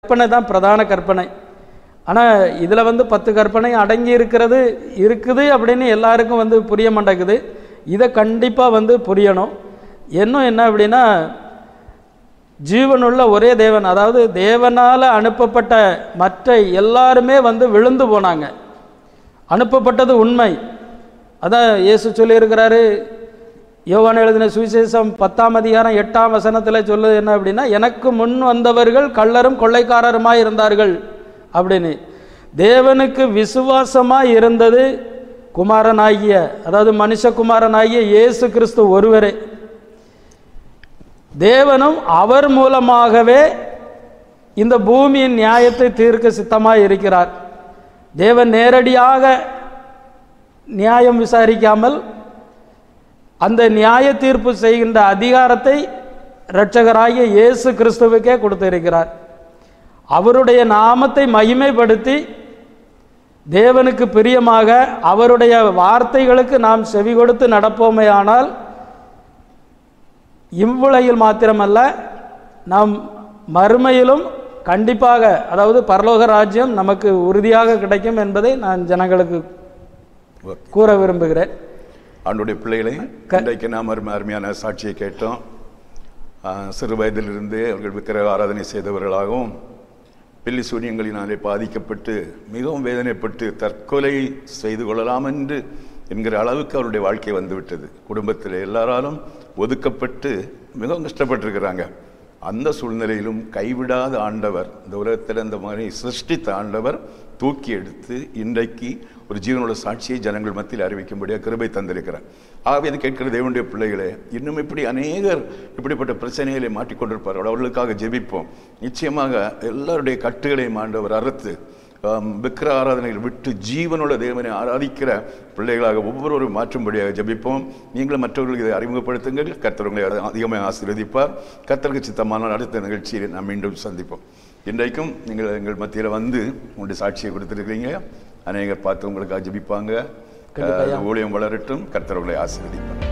கற்பனை தான் பிரதான கற்பனை ஆனால் இதில் வந்து பத்து கற்பனை அடங்கி இருக்கிறது இருக்குது அப்படின்னு எல்லாருக்கும் வந்து புரிய மாட்டேங்குது இதை கண்டிப்பாக வந்து புரியணும் இன்னும் என்ன அப்படின்னா ஜீவனுள்ள ஒரே தேவன் அதாவது தேவனால் அனுப்பப்பட்ட மற்ற எல்லாருமே வந்து விழுந்து போனாங்க அனுப்பப்பட்டது உண்மை அதான் இயேசு சொல்லியிருக்கிறாரு யோவான் எழுதின சுவிசேஷம் பத்தாம் அதிகாரம் எட்டாம் வசனத்தில் சொல்லுது என்ன அப்படின்னா எனக்கு முன் வந்தவர்கள் கள்ளரும் கொள்ளைக்காரருமாய் இருந்தார்கள் அப்படின்னு தேவனுக்கு விசுவாசமாக இருந்தது குமாரனாகிய அதாவது மனுஷகுமாரனாகிய இயேசு கிறிஸ்து ஒருவரே தேவனும் அவர் மூலமாகவே இந்த பூமியின் நியாயத்தை தீர்க்க சித்தமாக இருக்கிறார் தேவன் நேரடியாக நியாயம் விசாரிக்காமல் அந்த நியாய தீர்ப்பு செய்கின்ற அதிகாரத்தை இரட்சகராகிய இயேசு கிறிஸ்துவுக்கே கொடுத்திருக்கிறார் அவருடைய நாமத்தை மகிமைப்படுத்தி தேவனுக்கு பிரியமாக அவருடைய வார்த்தைகளுக்கு நாம் செவி கொடுத்து நடப்போமேயானால் இவ்வுலகில் மாத்திரமல்ல நாம் மறுமையிலும் கண்டிப்பாக அதாவது பரலோக ராஜ்யம் நமக்கு உறுதியாக கிடைக்கும் என்பதை நான் ஜனங்களுக்கு கூற விரும்புகிறேன் ஆண்டுடைய பிள்ளைகளை இன்றைக்கு நாம் அருமை அருமையான சாட்சியை கேட்டோம் ஆஹ், சிறு வயதிலிருந்து அவர்கள் விக்கிர ஆராதனை செய்தவர்களாகவும் பில்லி சூரியங்களினாலே பாதிக்கப்பட்டு மிகவும் வேதனைப்பட்டு தற்கொலை செய்து கொள்ளலாம் என்று என்கிற அளவுக்கு அவருடைய வாழ்க்கை வந்துவிட்டது குடும்பத்தில் எல்லாராலும் ஒதுக்கப்பட்டு மிகவும் கஷ்டப்பட்டிருக்கிறாங்க அந்த சூழ்நிலையிலும் கைவிடாத ஆண்டவர் இந்த உலகத்தில் இந்த மாதிரி சிருஷ்டித்த ஆண்டவர் தூக்கி எடுத்து இன்றைக்கு ஒரு ஜீவனோட சாட்சியை ஜனங்கள் மத்தியில் அறிவிக்கும்படியாக கிருபை தந்திருக்கிறார் ஆகவே இது கேட்கிற தேவனுடைய பிள்ளைகளே இன்னும் இப்படி அநேகர் இப்படிப்பட்ட பிரச்சனைகளை மாட்டிக்கொண்டிருப்பார்கள் அவர்களுக்காக ஜெபிப்போம் நிச்சயமாக எல்லாருடைய கட்டுகளையும் ஆண்டவர் அறுத்து ஆம், விக்கிர ஆராதனைகள் விட்டு ஜீவனுள்ள தேவனை ஆராதிக்கிற பிள்ளைகளாக ஒவ்வொருவரும் மாற்றும்படியாக ஜெபிப்போம் நீங்களும் மற்றவர்களுக்கு இதை அறிமுகப்படுத்துங்கள் கர்த்தர் உங்களை அதி- அதிகமாக ஆசீர்வதிப்பார் கர்த்தருக்கு சித்தமான அடுத்த நிகழ்ச்சியில் நாம் மீண்டும் சந்திப்போம் இன்றைக்கும் நீங்கள் எங்கள் மத்தியில் வந்து உங்களுடைய சாட்சியை கொடுத்துருக்கிறீங்க அநேகர் பார்த்து உங்களுக்காக ஜெபிப்பாங்க அஹ், ஊழியம் வளரட்டும் கர்த்தர் உங்களை ஆசீர்வதிப்பார்